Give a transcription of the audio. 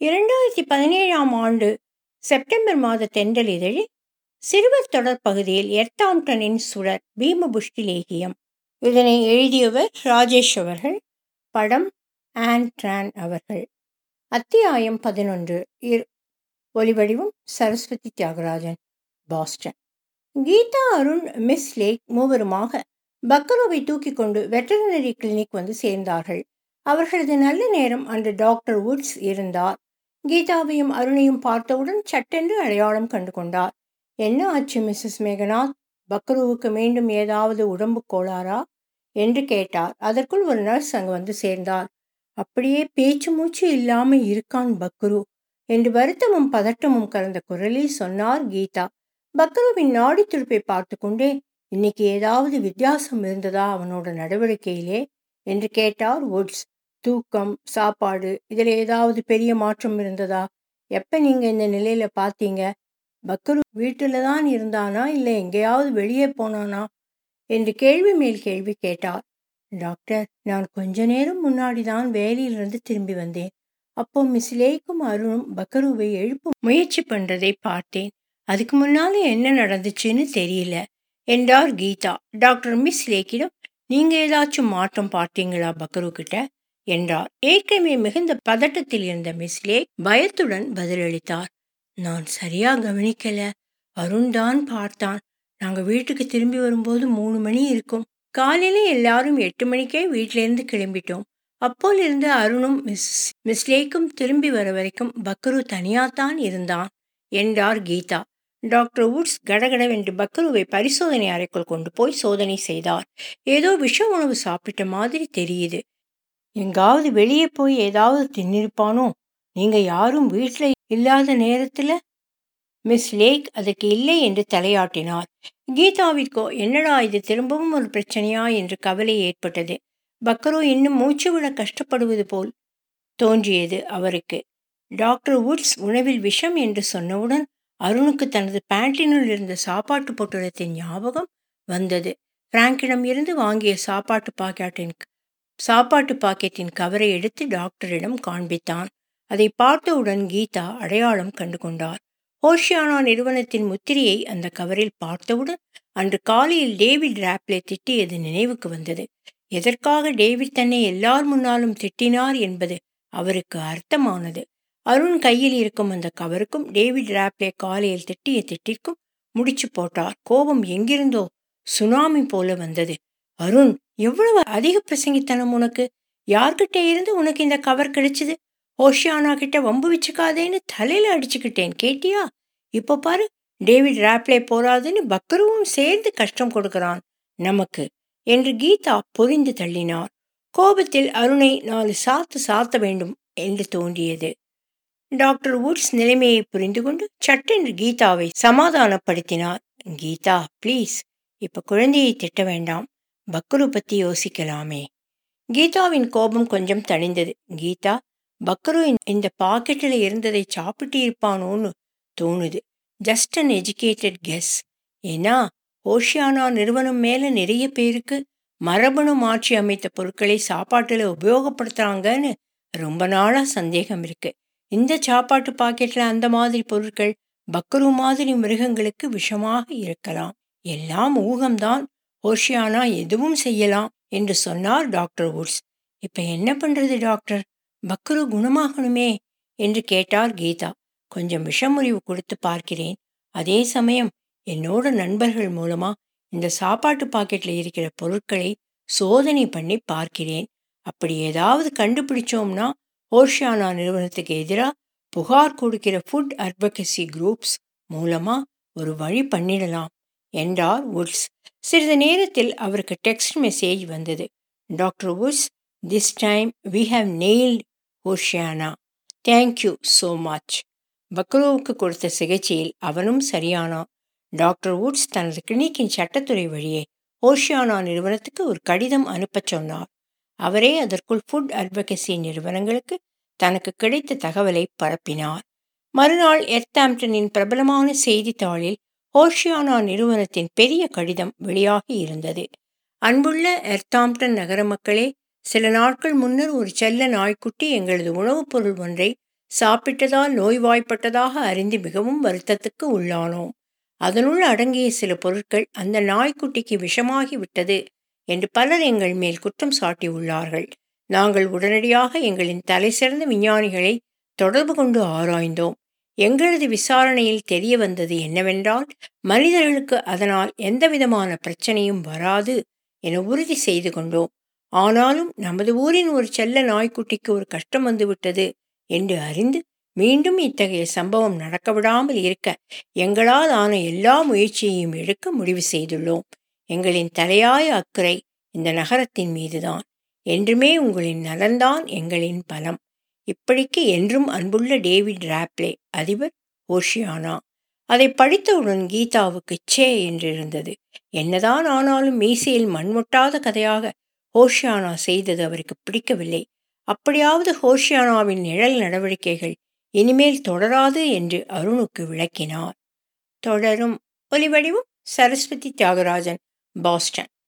இரண்டாயிரத்தி பதினேழாம் ஆண்டு செப்டம்பர் மாத தென்றல் இதழில் சிறுவர் தொடர் பகுதியில் எர்த்தாம்டனின் சுடர் பீமபுஷ்டி லேகியம் இதனை எழுதியவர் ராஜேஷ் அவர்கள் படம் ஆன் ட்ரான் அவர்கள் அத்தியாயம் பதினொன்று இர் ஒலிவடிவம் Saraswathi Thiagarajan Boston Geetha Arun miss Lake மூவருமாக பக்கரோவை தூக்கி கொண்டு வெட்டரினரி கிளினிக் வந்து சேர்ந்தார்கள் அவர்களது நல்ல நேரம் அன்று டாக்டர் வுட்ஸ் இருந்தார் கீதாவையும் அருணையும் பார்த்தவுடன் சட்டென்று அடையாளம் கண்டு கொண்டார் என்ன ஆச்சு மிஸ்ஸஸ் மேகநாத் பக்ருவுக்கு மீண்டும் ஏதாவது உடம்பு கோளாறா என்று கேட்டார் அதற்குள் ஒரு நர்ஸ் அங்கு வந்து சேர்ந்தார் அப்படியே பேச்சு மூச்சு இல்லாம இருக்கான் பக்ரு என்று வருத்தமும் பதட்டமும் கலந்த குரலில் சொன்னார் கீதா பக்ருவின் நாடி துடுப்பை பார்த்து கொண்டே இன்னைக்கு ஏதாவது வித்தியாசம் இருந்ததா அவனோட நடவடிக்கையிலே என்று கேட்டார் வுட்ஸ் தூக்கம் சாப்பாடு இதில் ஏதாவது பெரிய மாற்றம் இருந்ததா எப்போ நீங்கள் இந்த நிலையில் பார்த்தீங்க பக்ரு வீட்டில் தான் இருந்தானா இல்லை எங்கேயாவது வெளியே போனானா என்று கேள்வி மேல் கேள்வி கேட்டார் டாக்டர் நான் கொஞ்ச நேரம் முன்னாடி தான் வேலையிலிருந்து திரும்பி வந்தேன் அப்போ மிஸ் லேக்கும் அருணும் பக்ருவை எழுப்ப முயற்சி பண்ணுறதை பார்த்தேன் அதுக்கு முன்னால என்ன நடந்துச்சுன்னு தெரியல என்றார் கீதா டாக்டர் மிஸ் லேக்கிடம் நீங்க ஏதாச்சும் மாற்றம் பார்த்தீங்களா பக்ரு கிட்ட என்றார் ஏற்கனவே மிகுந்த பதட்டத்தில் இருந்த மிஸ் லேக் பயத்துடன் பதிலளித்தார் நான் சரியா கவனிக்கல அருண் தான் பார்த்தான் நாங்க வீட்டுக்கு திரும்பி வரும்போது மூணு மணி இருக்கும் காலையில எல்லாரும் எட்டு மணிக்கே வீட்டிலேருந்து கிளம்பிட்டோம் அப்போலிருந்து அருணும் மிஸ் மிஸ் லேக்கும் திரும்பி வர வரைக்கும் பக்ரு தனியாத்தான் இருந்தான் என்றார் கீதா டாக்டர் வுட்ஸ் கடகடவென்று பக்ருவை பரிசோதனை அறைக்குள் கொண்டு போய் சோதனை செய்தார் ஏதோ விஷ உணவு சாப்பிட்ட மாதிரி தெரியுது எங்காவது வெளியே போய் ஏதாவது தின்னிருப்பானோ நீங்க யாரும் வீட்டில் இல்லாத நேரத்துல மிஸ் லேக் அதற்கு இல்லை என்று தலையாட்டினார் கீதாவிற்கோ என்னடா இது திரும்பவும் ஒரு பிரச்சனையா என்று கவலை ஏற்பட்டது பக்கரோ இன்னும் மூச்சு விட கஷ்டப்படுவது போல் தோன்றியது அவருக்கு டாக்டர் வுட்ஸ் உணவில் விஷம் என்று சொன்னவுடன் அருணுக்கு தனது பேண்டினுள் இருந்த சாப்பாட்டு பொட்டலத்தின் ஞாபகம் வந்தது பிராங்கிடம் இருந்து வாங்கிய சாப்பாட்டு பாக்கெட்டின் சாப்பாட்டு பாக்கெட்டின் கவரை எடுத்து டாக்டரிடம் காண்பித்தான் அதை பார்த்தவுடன் கீதா அடையாளம் கண்டு கொண்டார் ஹோஷியானா நிறுவனத்தின் முத்திரையை அந்த கவரில் பார்த்தவுடன் அன்று காலையில் டேவிட் ராப்லே திட்டியது நினைவுக்கு வந்தது எதற்காக டேவிட் தன்னை எல்லார் முன்னாலும் திட்டினார் என்பது அவருக்கு அர்த்தமானது அருண் கையில் இருக்கும் அந்த கவருக்கும் டேவிட் ராப்லே காலையில் திட்டிய திட்டிற்கும் முடிச்சு போட்டார் கோபம் எங்கிருந்தோ சுனாமி போல வந்தது அருண் எவ்வளவு அதிக பிரசங்கித்தனம் உனக்கு யார்கிட்ட இருந்து உனக்கு இந்த கவர் கிடைச்சது ஹோஷியானா கிட்ட வம்பு வச்சுக்காதேன்னு தலையில அடிச்சுக்கிட்டேன் கேட்டியா இப்போ பாரு டேவிட் ராப்லே போறாதுன்னு பக்ருவும் சேர்ந்து கஷ்டம் கொடுக்கறான் நமக்கு என்று கீதா பொறிந்து தள்ளினார் கோபத்தில் அருணை நாலு சாத்து சாத்த வேண்டும் என்று தோன்றியது டாக்டர் வுட்ஸ் நிலைமையை புரிந்து கொண்டு சட்டென்று கீதாவை சமாதானப்படுத்தினார் கீதா ப்ளீஸ் இப்ப குழந்தையை திட்ட வேண்டாம் பக்ரு பத்தி யோசிக்கலாமே கீதாவின் கோபம் கொஞ்சம் தணிந்தது கீதா பக்ரு இந்த பாக்கெட்டில் இருந்ததை சாப்பிட்டு இருப்பானோன்னு தோணுது ஜஸ்ட் அன் எஜுகேட்டட் கெஸ் ஏன்னா ஓஷியானா நிறுவனம் மேல நிறைய பேருக்கு மரபணு மாற்றி அமைத்த பொருட்களை சாப்பாட்டில் உபயோகப்படுத்துறாங்கன்னு ரொம்ப நாளா சந்தேகம் இருக்கு இந்த சாப்பாட்டு பாக்கெட்ல அந்த மாதிரி பொருட்கள் பக்ரு மாதிரி மிருகங்களுக்கு விஷமாக இருக்கலாம் எல்லாம் ஊகம்தான் ஓஷியானா எதுவும் செய்யலாம் என்று சொன்னார் டாக்டர் வுட்ஸ் இப்ப என்ன பண்றது டாக்டர் பக்ரு குணமாகணுமே என்று கேட்டார் கீதா கொஞ்சம் விஷமுறிவு கொடுத்து பார்க்கிறேன் அதே சமயம் என்னோட நண்பர்கள் மூலமா இந்த சாப்பாட்டு பாக்கெட்ல இருக்கிற பொருட்களை சோதனை பண்ணி பார்க்கிறேன் அப்படி ஏதாவது கண்டுபிடிச்சோம்னா ஓஷியானா நிறுவனத்துக்கு எதிராக புகார் கொடுக்கிற ஃபுட் அட்வொகசி குரூப்ஸ் மூலமா ஒரு வழி பண்ணிடலாம் என்றார் வுட்ஸ் சிறிது நேரத்தில் அவருக்கு டெக்ஸ்ட் மெசேஜ் வந்தது doctor Woods this time we have nailed Oceana thank you so much பக்ரோவுக்கு கொடுத்த சிகிச்சையில் அவனும் சரியானான் டாக்டர் வுட்ஸ் தனது கிளினிக்கின் சட்டத்துறை வழியே ஓஷியானா நிறுவனத்துக்கு ஒரு கடிதம் அனுப்பச் சொன்னார் அவரே அதற்குள் ஃபுட் அட்வொகசி நிறுவனங்களுக்கு தனக்கு கிடைத்த தகவலை பரப்பினார் மறுநாள் எர்த்தாம்டனின் பிரபலமான செய்தித்தாளில் ஹோஷியானா நிறுவனத்தின் பெரிய கடிதம் வெளியாகி இருந்தது அன்புள்ள எர்த்தாம்டன் நகர மக்களே சில நாட்கள் முன்னர் ஒரு செல்ல நாய்க்குட்டி எங்களது உணவுப் பொருள் ஒன்றை சாப்பிட்டதால் நோய்வாய்ப்பட்டதாக அறிந்து மிகவும் வருத்தத்துக்கு உள்ளானோம் அதனுள் அடங்கிய சில பொருட்கள் அந்த நாய்க்குட்டிக்கு விஷமாகி விட்டது என்று பலர் எங்கள் மேல் குற்றம் சாட்டியுள்ளார்கள் நாங்கள் உடனடியாக எங்களின் தலை சிறந்த விஞ்ஞானிகளை தொடர்பு கொண்டு ஆராய்ந்தோம் எங்களது விசாரணையில் தெரிய வந்தது என்னவென்றால் மனிதர்களுக்கு அதனால் எந்தவிதமான பிரச்சனையும் வராது என உறுதி செய்து கொண்டோம் ஆனாலும் நமது ஊரின் ஒரு செல்ல நாய்க்குட்டிக்கு ஒரு கஷ்டம் வந்துவிட்டது என்று அறிந்து மீண்டும் இத்தகைய சம்பவம் நடக்க விடாமல் இருக்க எங்களால் ஆன எல்லா முயற்சியையும் எடுக்க முடிவு செய்துள்ளோம் எங்களின் தலையாய அக்கறை இந்த நகரத்தின் மீதுதான் என்றுமே உங்களின் நலன்தான் எங்களின் பலம் இப்படிக்கு என்றும் அன்புள்ள டேவிட் ராப்லே அதிபர் ஓஷியானா அதை படித்தவுடன் கீதாவுக்கு சே என்றிருந்தது என்னதான் ஆனாலும் மீசையில் மண்மொட்டாத கதையாக ஹோஷியானா செய்தது அவருக்கு பிடிக்கவில்லை அப்படியாவது ஹோஷியானாவின் நிழல் நடவடிக்கைகள் இனிமேல் தொடராது என்று அருணுக்கு விளக்கினார் தொடரும் ஒலிவடிவும் சரஸ்வதி தியாகராஜன் பாஸ்டன்